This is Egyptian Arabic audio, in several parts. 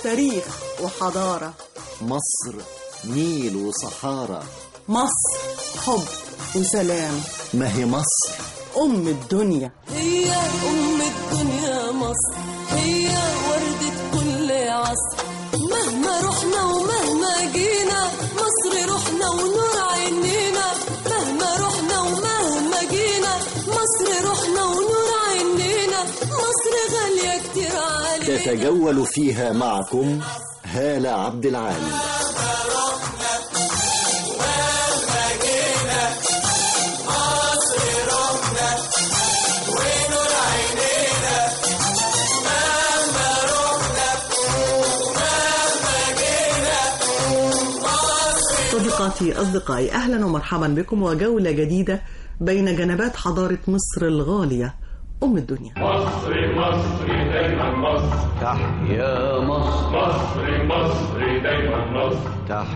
تاريخ وحضارة مصر نيل وصحارى مصر حب وسلام ما هي مصر أم الدنيا هي أم الدنيا مصر هي وردة كل عصر مهما رحنا ومهما جينا مصر روحنا ونور عينينا مهما رحنا ومهما جينا مصر روحنا ونور عينينا مصر غالية كتير علينا تتجول فيها معكم هالة عبد العال صديقاتي أصدقائي أهلا ومرحبا بكم وجولة جديدة بين جنبات حضارة مصر الغالية أم الدنيا مصري مصري دايما مصر تحيا مصر مصري مصري دايما مصر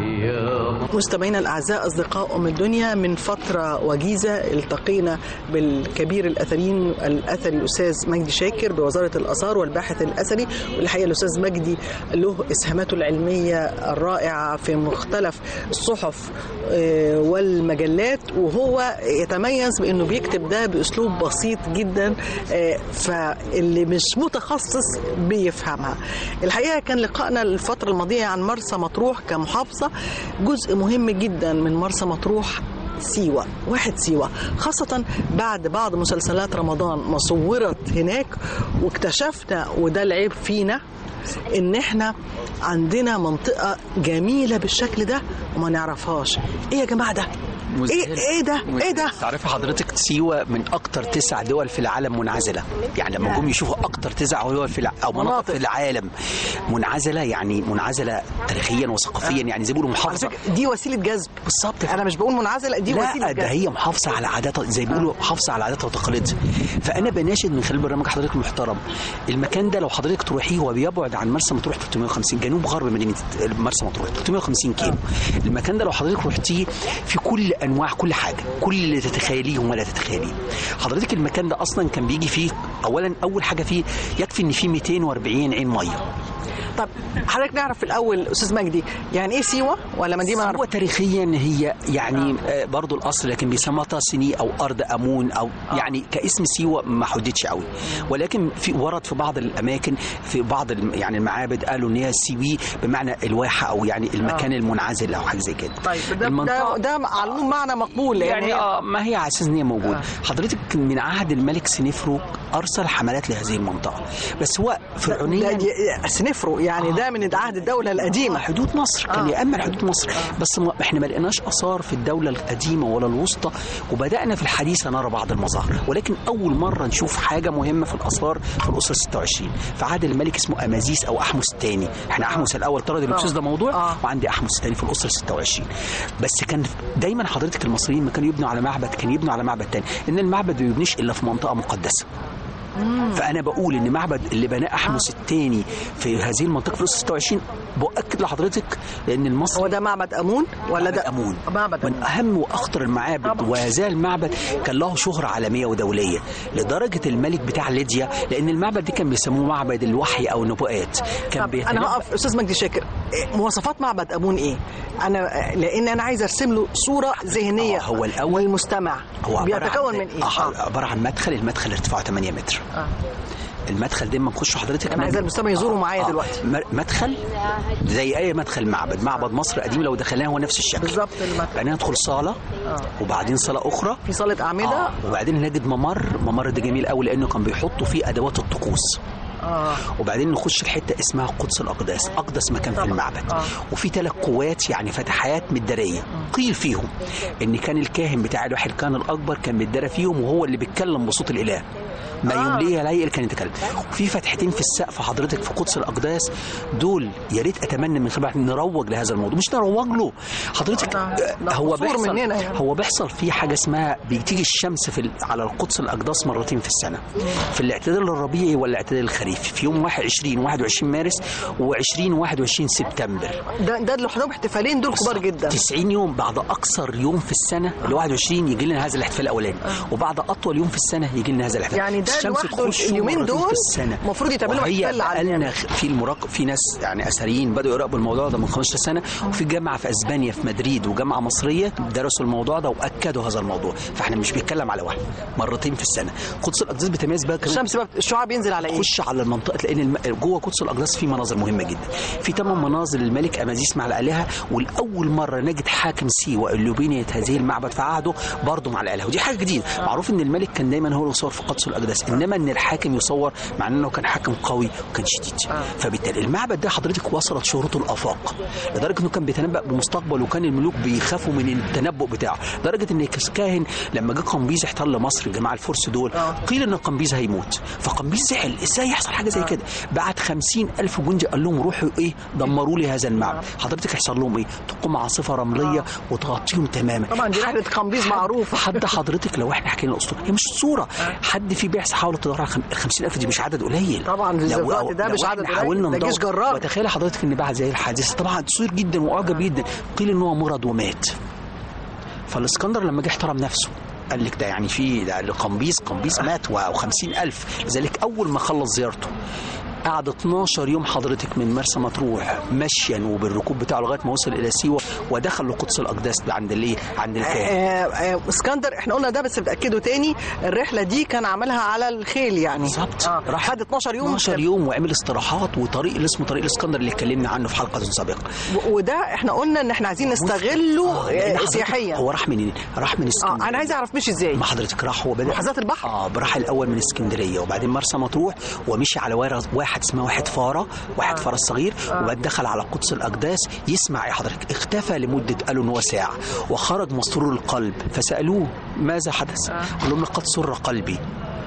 تحيا مصر مستمعينا الأعزاء أصدقاء أم الدنيا من فترة وجيزة التقينا بالكبير الأثريين الأثري الأستاذ مجدي شاكر بوزارة الآثار والباحث الأثري والحقيقة الأستاذ مجدي له إسهاماته العلمية الرائعة في مختلف الصحف آه، والمجلات وهو يتميز بأنه بيكتب ده بأسلوب بسيط جدا آه، فاللي مش متخصص بيفهمها الحقيقة كان لقائنا الفترة الماضية عن مرسى مطروح كمحافظة جزء مهم جدا من مرسى مطروح سيوة واحد سيوة خاصة بعد بعض مسلسلات رمضان ما صورت هناك واكتشفنا وده العيب فينا ان احنا عندنا منطقة جميلة بالشكل ده وما نعرفهاش ايه يا جماعة ده ايه ايه ده ايه ده تعرفي حضرتك سيوه من اكتر تسع دول في العالم منعزله يعني لما جم يشوفوا اكتر تسع دول في الع... او مناطق مناطق. في العالم منعزله يعني منعزله تاريخيا وثقافيا يعني زي ما بيقولوا على محافظه فكرة دي وسيلة جذب بالظبط انا مش بقول منعزلة دي وسيلة لا ده جذب هي محافظه على عاداتها زي ما بيقولوا محافظه على عاداتها وتقاليدها فانا بناشد من خلال برنامج حضرتك المحترم المكان ده لو حضرتك تروحيه هو بيبعد عن مرسى مطروح 350 جنوب غرب مدينه مرسى مطروح 350 كيلو المكان ده لو حضرتك رحتيه في كل انواع كل حاجه كل اللي تتخيليه ولا تتخيليه حضرتك المكان ده اصلا كان بيجي فيه اولا اول حاجه فيه يكفي ان فيه 240 عين ميه طب حضرتك نعرف في الاول استاذ مجدي يعني ايه سيوة ولا ما دي ما هو نعرف تاريخيا هي يعني آه. برضو الاصل لكن بيسموها تاسني او ارض امون او آه. يعني كاسم سيوه ما حددش قوي ولكن في ورد في بعض الاماكن في بعض الم- يعني المعابد قالوا ان هي سيوي بمعنى الواحه او يعني المكان آه. المنعزل او حاجه زي كده طيب ده ده, المنطقة- ده معلوم معنى مقبول لأن يعني هي- اه ما هي على اساس ان هي موجوده آه. آه. حضرتك من عهد الملك سنفرو ارسل حملات لهذه المنطقه بس هو ده فرعونيا دي- سنفرو يعني ده من عهد الدولة القديمة حدود مصر كان آه. يأمن حدود مصر بس ما احنا ما لقيناش اثار في الدوله القديمه ولا الوسطى وبدانا في الحديثه نرى بعض المظاهر ولكن اول مره نشوف حاجه مهمه في الاثار في الاسره 26 في عهد الملك اسمه امازيس او احمس الثاني احنا احمس الاول طرد الاكسوس ده موضوع آه. وعندي احمس الثاني في الاسره 26 بس كان دايما حضرتك المصريين ما كانوا يبنوا على معبد كان يبنوا على معبد تاني ان المعبد ما بيبنيش الا في منطقه مقدسه فانا بقول ان معبد اللي بناه احمس الثاني في هذه المنطقه في الاسره 26 باكد لحضرتك لان المصري هو ده معبد أمون ولا ده أمون معبد من أمون أهم وأخطر المعابد طبعا. وهذا المعبد كان له شهرة عالمية ودولية لدرجة الملك بتاع ليديا لأن المعبد دي كان بيسموه معبد الوحي أو النبوءات كان طب بيتنبأ- انا هقف استاذ مجدي شاكر إيه مواصفات معبد امون ايه انا لان انا عايز ارسم له صوره ذهنيه آه، هو الأول- للمستمع هو عبارة بيتكون عن من ايه آه. عبارة عن مدخل المدخل ارتفاعه 8 متر آه. المدخل ده لما نخش حضرتك انا عايز المستمع يزوره معايا آه، دلوقتي م- مدخل زي اي مدخل معبد معبد مصر قديم لو دخلناه هو نفس الشكل بالظبط المدخل بعدين ندخل صاله آه. وبعدين صاله اخرى في صاله اعمده آه. وبعدين نجد ممر ممر ده جميل قوي لانه كان بيحطوا فيه ادوات الطقوس اه وبعدين نخش الحته اسمها قدس الاقداس اقدس مكان في طبعا. المعبد آه. وفي ثلاث قوات يعني فتحات مداريه قيل فيهم ان كان الكاهن بتاع الواحد كان الاكبر كان بيتدرى فيهم وهو اللي بيتكلم بصوت الاله ما آه. يمليه ليل كان يتكلم وفي فتحتين في السقف حضرتك في قدس الاقداس دول يا ريت اتمنى من خلال نروج لهذا الموضوع مش نروج له حضرتك ده- ده هو قصور بيحصل مننا يعني. هو بيحصل فيه حاجه اسمها بتيجي الشمس في ال- على القدس الاقداس مرتين في السنه في الاعتدال الربيعي والاعتدال الخريفي في في يوم 21 21 مارس و20 21 سبتمبر ده ده لوحدهم احتفالين دول كبار جدا 90 يوم بعد اقصر يوم في السنه اللي هو 21 يجي لنا هذا الاحتفال الاولاني وبعد اطول يوم في السنه يجي لنا هذا الاحتفال يعني ده الشمس لوحده تخش اليومين مرتين دول في السنه المفروض يتعملوا وهي احتفال بقالنا عالمي. في المراقب في ناس يعني اثريين بداوا يراقبوا الموضوع ده من 15 سنه وفي جامعه في اسبانيا في مدريد وجامعه مصريه درسوا الموضوع ده واكدوا هذا الموضوع فاحنا مش بنتكلم على واحد مرتين في السنه قدس الاقداس بتميز بقى كمان الشمس بقى الشعاع بينزل على ايه؟ تخش على المنطقه لان الم... جوه قدس الاقداس في مناظر مهمه جدا في ثمان مناظر للملك امازيس مع الالهه والاول مره نجد حاكم سيوه اللي بنيت هذه المعبد في عهده برضه مع الالهه ودي حاجه جديده معروف ان الملك كان دايما هو اللي يصور في قدس الاقداس انما ان الحاكم يصور مع انه كان حاكم قوي وكان شديد فبالتالي المعبد ده حضرتك وصلت شهرته الافاق لدرجه انه كان بيتنبأ بالمستقبل وكان الملوك بيخافوا من التنبؤ بتاعه لدرجه ان كاهن لما جه قمبيز احتل مصر الجماعه الفرس دول قيل ان قمبيز هيموت فقمبيز زعل ازاي يحصل حاجه زي كده بعت خمسين ألف جندي قال لهم روحوا ايه دمروا لي هذا المعبد حضرتك هيحصل لهم ايه تقوم عاصفه رمليه وتغطيهم تماما طبعا دي رحله قمبيز معروفه حد حضرتك لو احنا حكينا الاسطوره هي مش صوره حد في بعثه حاولت تدور على 50000 دي مش عدد قليل طبعا في لو- الوقت ده لو مش احنا عدد قليل، حاولنا ده جيش ندور- جرار. وتخيل حضرتك ان بعد زي الحادثه طبعا تصوير جدا واعجب جدا قيل ان هو مرض ومات فالاسكندر لما جه احترم نفسه قال لك ده يعني في ده قمبيز قمبيز مات و50 ألف لذلك أول ما خلص زيارته قعد 12 يوم حضرتك من مرسى مطروح مشيا وبالركوب بتاعه لغايه ما وصل الى سيوه ودخل لقدس الاقداس عند الايه عند الكاهن آه، آه، اسكندر احنا قلنا ده بس بتاكده تاني الرحله دي كان عملها على الخيل يعني بالظبط آه. راح خد 12 يوم 12 يوم وعمل استراحات وطريق اللي اسمه طريق الاسكندر اللي اتكلمنا عنه في حلقه سابقه و- وده احنا قلنا ان احنا عايزين نستغله لأن آه، حضرتك سياحيا هو راح منين؟ راح من اه اسكندريه انا عايز اعرف مش ازاي ما حضرتك راح هو بدا محاذاة البحر؟ اه راح الاول من اسكندريه وبعدين مرسى مطروح ومشي على ورا- واحد اسمه واحد فاره واحد فاره الصغير وبعد دخل على قدس الاقداس يسمع يا حضرتك اختفى لمده قالوا ان هو ساعه وخرج مسرور القلب فسالوه ماذا حدث؟ قال لهم لقد سر قلبي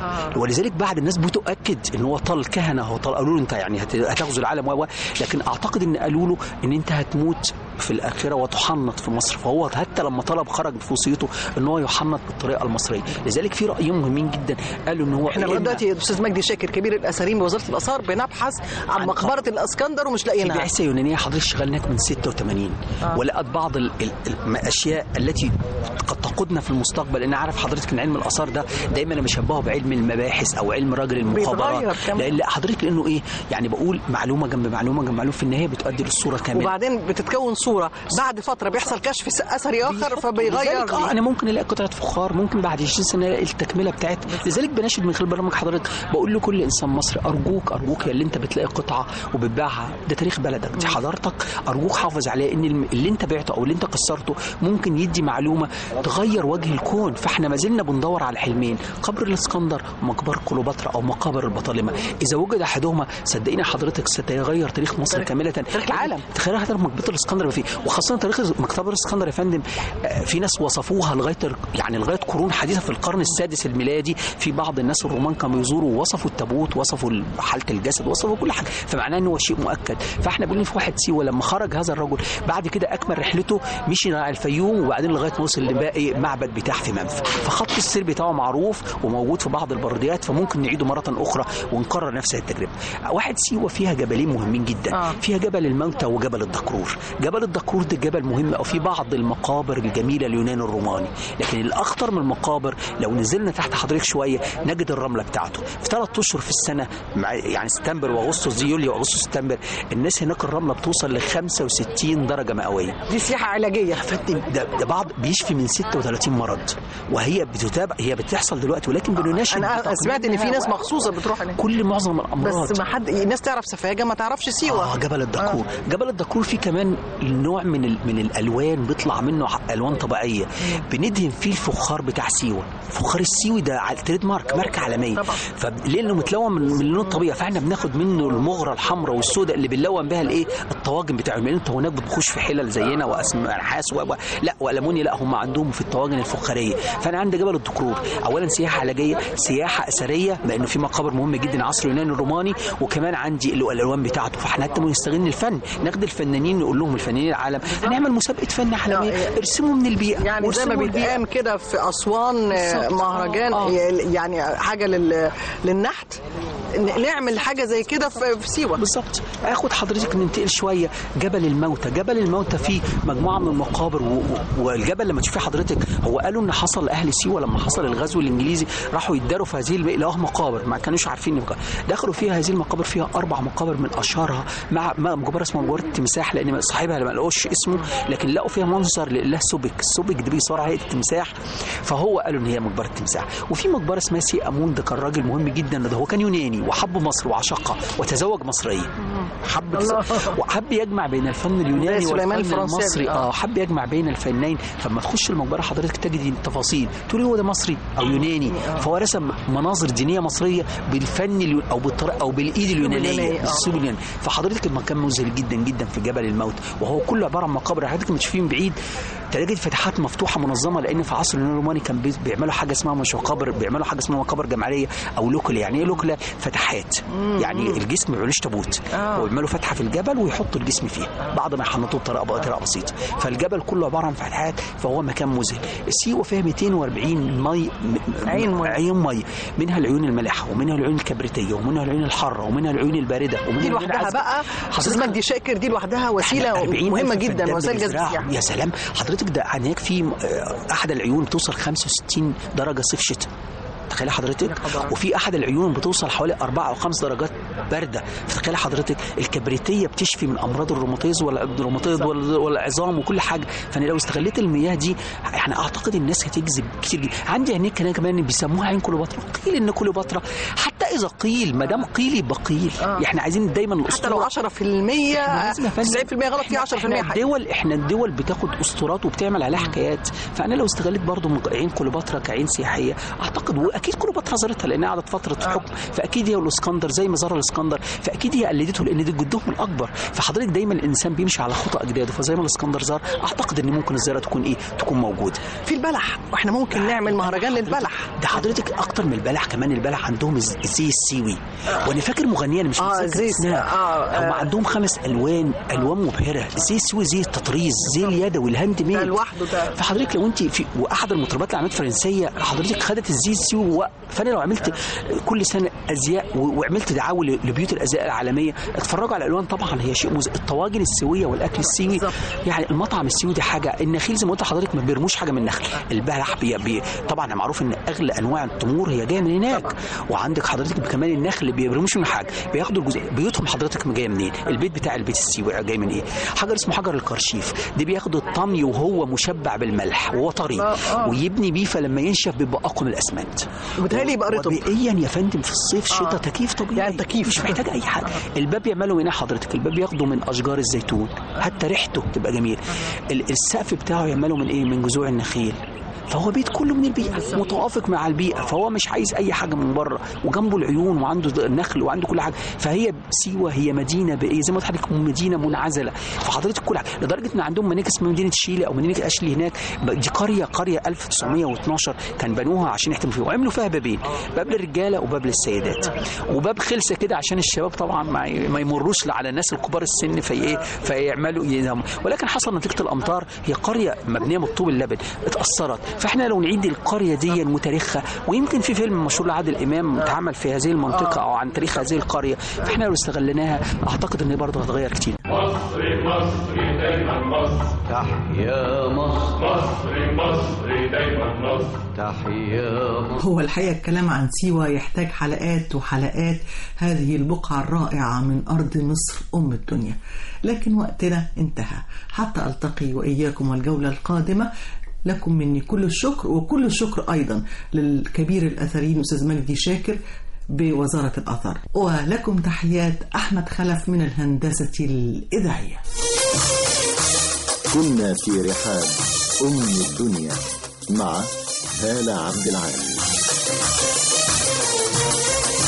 ولذلك بعد الناس بتؤكد ان هو طال كهنه هو طال قالوا له انت يعني هت- هتغزو العالم و و- لكن اعتقد ان قالوا له ان انت هتموت في الاخره وتحنط في مصر فهو حتى لما طلب خرج في وصيته ان هو يحنط بالطريقه المصريه لذلك في رايين مهمين جدا قالوا ان هو احنا يا لغايه إما- دلوقتي الاستاذ مجدي شاكر كبير الاثريين بوزاره الاثار بنبحث عن عن مقبره الاسكندر ومش في لاقيينها بعثه يونانيه حضرتك شغال هناك من 86 ولقت بعض ال- ال- الاشياء التي قد تقودنا في المستقبل لان عارف حضرتك ان علم الاثار ده دايما انا بشبهه بعلم المباحث او علم راجل المخابرات بيتغير كمان. لان لا حضرتك لانه ايه يعني بقول معلومه جنب معلومه جنب معلومه في النهايه بتؤدي للصوره كامله وبعدين بتتكون صوره بعد فتره بيحصل كشف س- اثري اخر فبيغير لذلك اه انا ممكن الاقي قطعه فخار ممكن بعد 20 سنه الاقي التكمله بتاعتها لذلك بناشد من خلال برنامج حضرتك بقول لكل انسان مصري ارجوك ارجوك يا اللي انت بتلاقي قطعه وبتبيعها ده تاريخ بلدك دي حضارتك ارجوك حافظ عليه ان الم- اللي انت بعته او اللي انت كسرته ممكن يدي معلومه تغير وجه الكون فاحنا ما زلنا بندور على حلمين قبر الاسكندر ومقبره كليوباترا او مقابر البطالمه اذا وجد احدهما صدقيني حضرتك سيغير تاريخ مصر كامله تاريخ العالم. تخيل حضرتك مقبره الاسكندر يبقى فيه وخاصه تاريخ مقبره الاسكندر يا فندم آه، في ناس وصفوها لغايه يعني لغايه قرون حديثه في القرن السادس الميلادي في بعض الناس الرومان كانوا يزوروا ووصفوا التابوت وصفوا حاله الجسد وصفوا كل حاجه فمعناه ان هو شيء مؤكد فاحنا بنقول في واحد سيوه لما خرج هذا الرجل بعد كده اكمل رحلته مشي على الفيوم وبعدين لغايه ما وصل لباقي معبد بتاع في منفى فخط السير بتاعه معروف وموجود في بعض البرديات فممكن نعيده مره اخرى ونكرر نفس التجربه واحد سيوه فيها جبلين مهمين جدا آه. فيها جبل الموتى وجبل الدكرور جبل الدكرور ده جبل مهم او في بعض المقابر الجميله اليونان الروماني لكن الاخطر من المقابر لو نزلنا تحت حضرتك شويه نجد الرمله بتاعته في ثلاث اشهر في السنه مع يعني سبتمبر واغسطس دي يوليو واغسطس سبتمبر الناس هناك الرمله بتوصل ل 65 درجه مئويه دي سياحه علاجيه فندم ده, ده بعض بيشفي من 36 مرض وهي بتتابع هي بتحصل دلوقتي ولكن بنناشد انا سمعت ان في ناس مخصوصه بتروح هناك كل معظم الامراض بس ما حد الناس تعرف سفاجه ما تعرفش سيوه اه جبل الدكرور آه. جبل الدكرور فيه كمان نوع من ال... من الالوان بيطلع منه ع- الوان طبيعيه بندهن فيه الفخار بتاع سيوه الفخار السيوي ده على تريد مارك ماركه عالميه طبعا. فليه لانه متلون من من اللون الطبيعي فاحنا بناخد منه المغره الحمراء والسوداء اللي بنلون بها الايه الطواجن بتاعهم لان انت هناك بتخش في حلل زينا واسماء نحاس و... و- لا والمونيا لا هم عندهم في الطواجن الفخاريه فانا عندي جبل الدكرور اولا سياحه علاجيه سياحه اثريه لانه في مقابر مهمه جدا عصر اليوناني الروماني وكمان عندي ال- الالوان بتاعته فاحنا حتى نستغل الفن ناخد الفنانين نقول لهم الفنانين العالم هنعمل مسابقه فن عالميه لا، ارسموا من البيئه يعني زي ما وارسموا البيئة. بيتقام كده في اسوان آه، بالظبط. مهرجان آه. يعني حاجه لل... للنحت ن- نعمل حاجه زي كده في في سيوه بالظبط اخد حضرتك ننتقل شويه جبل الموتى جبل الموتى فيه مجموعه من المقابر و... و... والجبل لما تشوفي حضرتك هو قالوا ان حصل لاهل سيوه لما حصل الغزو الانجليزي راحوا يداروا في هذه الب... لقوها مقابر ما كانوش عارفين إن مقابر. دخلوا فيها هذه المقابر فيها اربع مقابر من اشهرها مع مع مقبره اسمها مقبره التمساح لان صاحبها ما لقوش اسمه لكن لقوا فيها منظر لله سبك السبك ده بيصور على هيئه التمساح فهو قالوا ان هي مقبره التمساح وفي مقبره اسمها سي امون ده كان راجل مهم جدا ده هو كان يوناني وحب مصر وعشقها وتزوج مصريه حب وحب يجمع بين الفن اليوناني زي سليمان والفن الفرنساوي. المصري اه حب يجمع بين الفنين فلما تخش المقبره حضرتك تجد التفاصيل تقولي هو ده مصري او يوناني فهو رسم مناظر دينيه مصريه بالفن اليو- او بالطريقه او بالايد اليونانية، اليونانيه آه. بالاسلوب اليوناني فحضرتك المكان مذهل جدا جدا في جبل الموت وهو كله عباره عن مقابر حضرتك لما تشوفيه من بعيد تلاقي فتحات مفتوحه منظمه لان في عصر اليونان الروماني كان بي- بيعملوا حاجه اسمها مش مقابر بيعملوا حاجه اسمها مقابر جماعيه او لوكله يعني ايه لوكله فتحات يعني الجسم ما بيعملوش تابوت آه. ويعملوا فتحه في الجبل ويحطوا الجسم فيها بعد ما يحنطوه بطريقه بطريقه بسيطه فالجبل كله عباره عن فتحات فهو مكان مذهل سيوه فيها 240 مي م- عين مية. عين مي منها العيون المالحه ومنها العيون الكبريتيه ومنها العيون الحاره ومنها العيون البارده ومنها دي العيون لوحدها العذبة. بقى استاذ حضرتك مجدي شاكر دي لوحدها وسيله 40 مهمه ألف جدا فدان وسائل جذب بيزرعوا. السياحه يا سلام حضرتك ده هناك في آه، احد العيون بتوصل 65 درجه صيف شتاء تخيل حضرتك وفي احد العيون بتوصل حوالي أربعة او خمس درجات بارده فتخيل حضرتك الكبريتيه بتشفي من امراض الروماتيز والروماتيز وال- والعظام وكل حاجه فانا لو استغليت المياه دي يعني اعتقد الناس هتجذب كتير جدا عندي هناك هناك كمان بيسموها عين كليوباترا قيل ان كليوباترا حتى اذا قيل ما دام قيل يبقى قيل احنا عايزين دايما حتى لو الاسطوره 10% لازم يا فندم. 90% غلط في 10% احنا حقيقي. الدول احنا الدول بتاخد اسطورات وبتعمل عليها حكايات فانا لو استغليت برضو من عين كليوباترا كعين سياحيه اعتقد واكيد كليوباترا زارتها لانها قعدت فتره حكم فاكيد هي والاسكندر زي ما زار الاسكندر فاكيد هي قلدته لان دي جدهم الاكبر فحضرتك دايما الانسان بيمشي على خطى اجداده فزي ما الاسكندر زار اعتقد ان ممكن الزياره تكون ايه تكون موجوده في البلح واحنا ممكن نعمل مهرجان للبلح ده حضرتك اكتر من البلح كمان البلح عندهم الز- الزي السيوي وانا فاكر مغنيه انا مش آه، متذكر زي- اسمها آه، هم آه. عندهم خمس الوان الوان مبهره زي السيوي زي التطريز زي اليدوي الهاند ميد ده لوحده ده. فحضرتك لو انت في واحد المطربات اللي عملت فرنسيه حضرتك خدت الزي السيوي و... فانا لو عملت كل سنه ازياء و... وعملت دعاوى ل- لبيوت الازياء العالميه اتفرجوا على الالوان طبعا هي شيء مز... الطواجن السويه والاكل السيوي بالظبط. يعني المطعم السيوي دي حاجه النخيل زي ما قلت لحضرتك ما بيرموش حاجه من النخل البلح بي... بي... طبعا معروف ان اغلى انواع التمور هي جايه من هناك وعندك حضرتك كمان النخل اللي بيرموش من حاجه بياخدوا الجزء بيوتهم حضرتك جايه منين البيت بتاع البيت السيوي جاي من ايه حجر اسمه حجر القرشيف ده بياخدوا الطمي وهو مشبع بالملح وهو طري آه، آه. ويبني بيه فلما ينشف بيبقى اقوى من الاسمنت وبالتالي يبقى رطب. وبيئيا يا فندم في الصيف شتاء تكييف طبيعي يعني تكييف. مش محتاج اي حاجه الباب يعملوا من ايه حضرتك الباب بياخدوا من اشجار الزيتون حتى ريحته تبقى جميل ال- السقف بتاعه يعملوا من ايه من جذوع النخيل فهو بيت كله من البيئه متوافق مع البيئه فهو مش عايز اي حاجه من بره وجنبه العيون وعنده النخل وعنده كل حاجه فهي سيوه هي مدينه بايه زي ما قلت لحضرتك مدينه منعزله فحضرتك كل حاجه لدرجه ان عندهم مدينه اسمها مدينه شيله او مدينه اشلي هناك دي قريه قريه 1912 كان بنوها عشان يحتموا فيها وعملوا فيها بابين باب للرجاله وباب للسيدات وباب خلسه كده عشان الشباب طبعا ما ي- ما يمروش لا على الناس الكبار السن في ايه فيعملوا يناموا ولكن حصل نتيجه الامطار هي قريه مبنيه من الطوب اللبن اتاثرت فاحنا لو نعيد القريه دي وتاريخها ويمكن في فيلم مشهور لعادل امام اتعمل في هذه المنطقه او عن تاريخ هذه القريه فاحنا لو استغليناها اعتقد ان هي برضه هتغير كتير مصري مصري دايما مصر تحيا مصر مصري مصري دايما مصر تحيا مصر هو الحقيقة الكلام عن سيوة يحتاج حلقات وحلقات هذه البقعة الرائعة من أرض مصر أم الدنيا لكن وقتنا انتهى حتى ألتقي وإياكم والجولة القادمة لكم مني كل الشكر وكل الشكر أيضا للكبير الأثريين أستاذ مجدي شاكر بوزارة الأثر ولكم تحيات أحمد خلف من الهندسة الإذاعية كنا في رحاب أم الدنيا مع هالة عبد العال